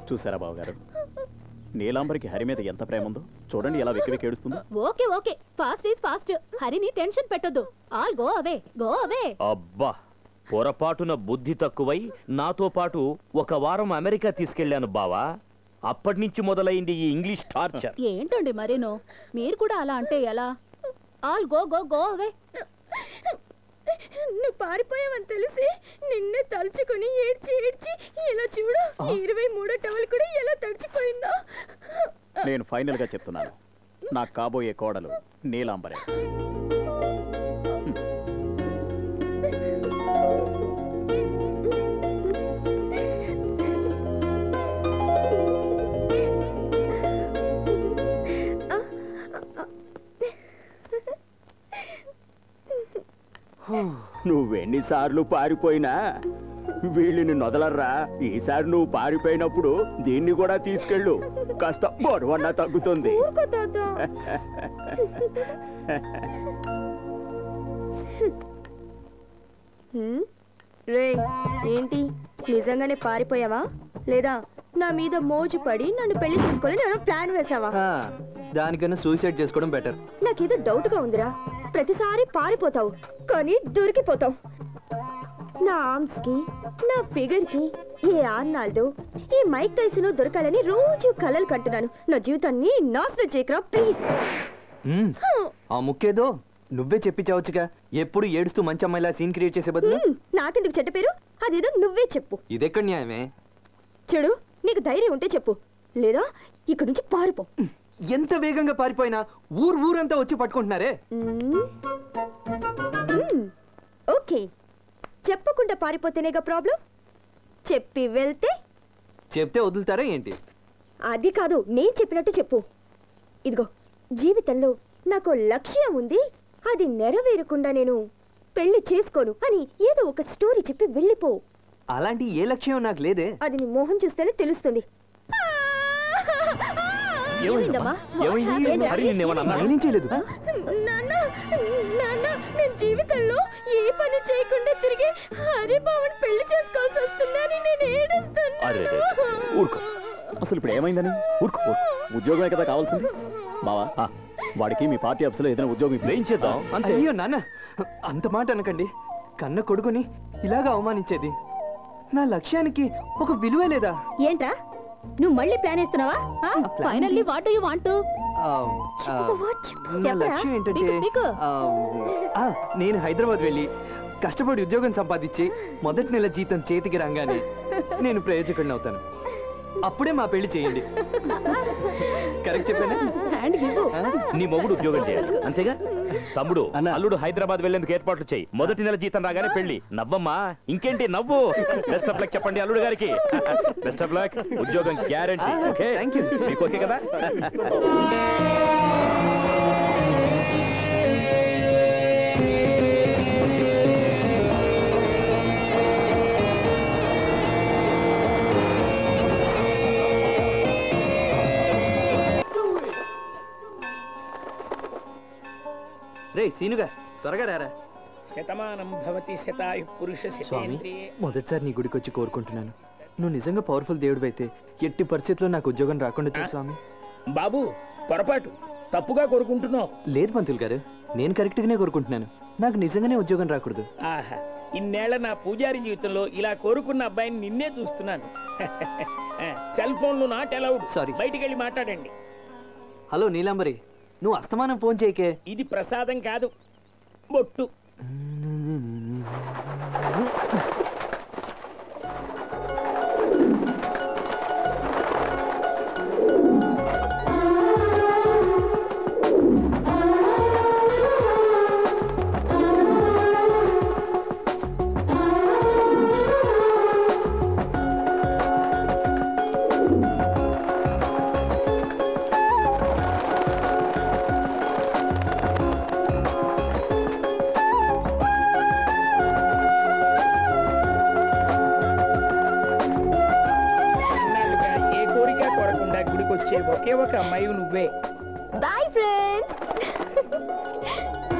చూసారా బావగారు నీలాంబరికి హరి మీద ఎంత ప్రేమ ఉందో చూడండి ఎలా వెక్కి వెక్కి ఏడుస్తుందో okay okay fast is fast హరిని టెన్షన్ పెట్టొద్దు all go away go away అబ్బా పొరపాటున బుద్ధి తక్కువై నాతో పాటు ఒక వారం అమెరికా తీసుకెళ్లాను బావా అప్పటి నుంచి మొదలైంది ఈ ఇంగ్లీష్ టార్చర్ ఏంటండి మరీను మీరు కూడా అలా అంటే ఎలా all go go go away నువ్వు పారిపోయావని తెలిసి నిన్నే తలుచుకుని ఏడ్చి ఏడ్చి ఇలా చూడు ఈ ఇరవై మూడో టవల్ కూడా ఎలా తడిచిపోయిందో నేను ఫైనల్ గా చెప్తున్నాను నాకు కాబోయే కోడలు నీలాంబరే నువ్వెన్నిసార్లు పారిపోయినా వీళ్ళని నొదలర్రా ఈసారి నువ్వు పారిపోయినప్పుడు దీన్ని కూడా తీసుకెళ్ళు కాస్త బరువన్నా తగ్గుతుంది ఊరుకో తాత హ్మ్? రే ఏంటి నిజంగానే పారిపోయావా లేదా నా మీద మోజు పడి నన్ను పెళ్లి చేసుకోవాలని నేను ప్లాన్ వేసావా ఆ, దానికన్నా సూసైడ్ చేసుకోవడం బెటర్ నాకేదో డౌట్ గా ఉందిరా ప్రతిసారి పారిపోతావు కానీ దొరికిపోతావు నా ఆర్మ్స్ కి నా ఫిగర్ కి ఏ ఆర్నాల్డో ఈ మైక్ టైసన్ దొరకాలని రోజు కలలు కంటున్నాను నా జీవితాన్ని నాశనం చేయకరా ప్లీజ్ ఆ ముక్కేదో నువ్వే చెప్పించవచ్చుగా ఎప్పుడు ఏడుస్తూ మంచి అమ్మాయిలా సీన్ క్రియేట్ చేసే బదులు నాకెందుకు చెడ్డ పేరు అదేదో నువ్వే చెప్పు ఇదెక్కడ న్యాయమే చెడు నీకు ధైర్యం ఉంటే చెప్పు లేదా ఇక్కడి నుంచి పారిపో ఎంత వేగంగా పారిపోయినా ఊరు ఊరంతా వచ్చి పట్టుకుంటున్నారే మ్మ్. మ్మ్. ఓకే చెప్పకుండా పారిపోతేనేగా ప్రాబ్లం చెప్పి వెళ్తే చెప్తే వదులుతారా ఏంటి అది కాదు నేను చెప్పినట్టు చెప్పు ఇదిగో జీవితంలో నాకు లక్ష్యం ఉంది అది నెరవేరకుండా నేను పెళ్లి చేసుకోను అని ఏదో ఒక స్టోరీ చెప్పి వెళ్ళిపో అలాంటి ఏ లక్ష్యం నాకు లేదే అది నీ మోహం చూస్తేనే తెలుస్తుంది ఏమైందమ్మా ఏమైంది ఏంటి? హరి నిన్నేమన్నా అన్నాడా? నేనేం చేయలేదు నాన్న నాన్న నేను జీవితంలో ఏ పని చేయకుండా తిరిగి హరిబాబుని పెళ్లి చేసుకోవాల్సి వస్తుందని నేను అరే రే. ఏడుస్తున్నాను ఊరుకో అసలు ఇప్పుడు ఏమైందని ఊరుకో ఊరుకో. ఉద్యోగమే కదా కావాల్సింది బావా ఆ, వాడికి మీ పార్టీ ఆఫీసులో ఏదైనా ఉద్యోగం ఏం ఇప్పించు. చేద్దాం అంతే అయ్యో నాన్న అంత మాట అనకండి కన్న కొడుకుని ఇలాగా అవమానించేది నా లక్ష్యానికి ఒక విలువే లేదా ఏంట్రా నువ్వు మళ్ళీ ప్లాన్ వేస్తున్నావా finally what do you want ఆ, ఆ, నా చెప్పరా? లక్ష్యం ఏంటంటే speak, speak. ఆ, ఆ, నేను హైదరాబాద్ వెళ్ళి కష్టపడి ఉద్యోగం సంపాదించి మొదటి నెల జీతం చేతికి రాగానే నేను ప్రయోజకుడిని అవుతాను అప్పుడే మా పెళ్లి చేయండి కరెక్ట్ చెప్పానా హ్యాండ్ గివ్ ఆ? నీ మొగుడు ఉద్యోగం చేయాలి అంతేగా తమ్ముడు అన్న. అల్లుడు హైదరాబాద్ వెళ్లేందుకు ఏర్పాట్లు చేయి మొదటి నెల జీతం రాగానే పెళ్లి నవ్వమ్మా ఇంకేంటి నవ్వు బెస్ట్ ఆఫ్ లక్ చెప్పండి అల్లుడు గారికి బెస్ట్ ఆఫ్ లక్ ఉద్యోగం గ్యారంటీ ఓకే థ్యాంక్ యూ మీకు ఓకే కదా రే సీనుగా త్వరగా రారా శతమానం భవతి శతాయు పురుష స్వామి శతేంద్రియే మొదటిసారి నీ గుడికి వచ్చి కోరుకుంటున్నాను నువ్వు నిజంగా పవర్ఫుల్ దేవుడు అయితే ఎట్టి పరిస్థితుల్లో నాకు ఉద్యోగం రాకుండా చూడు స్వామి బాబు పొరపాటు తప్పుగా కోరుకుంటున్నావు లేదు పంతులు గారు నేను కరెక్ట్గానే కోరుకుంటున్నాను నాకు నిజంగానే ఉద్యోగం రాకూడదు ఆహా ఇన్నేళ్ల నా పూజారి జీవితంలో ఇలా కోరుకున్న అబ్బాయిని నిన్నే చూస్తున్నాను సెల్ ఫోన్లు నాట్ అలౌడ్ Sorry. బయటికి వెళ్ళి మాట్లాడండి హలో నీలాంబరి నువ్వు అస్తమానం ఫోన్ చేయకే ఇది ప్రసాదం కాదు బొట్టు ఇన్నాళ్ళుగా ఏ కోరిక కోరకుండా గుడికొచ్చే ఒకే ఒక అమ్మాయి నువ్వే బాయ్ ఫ్రెండ్స్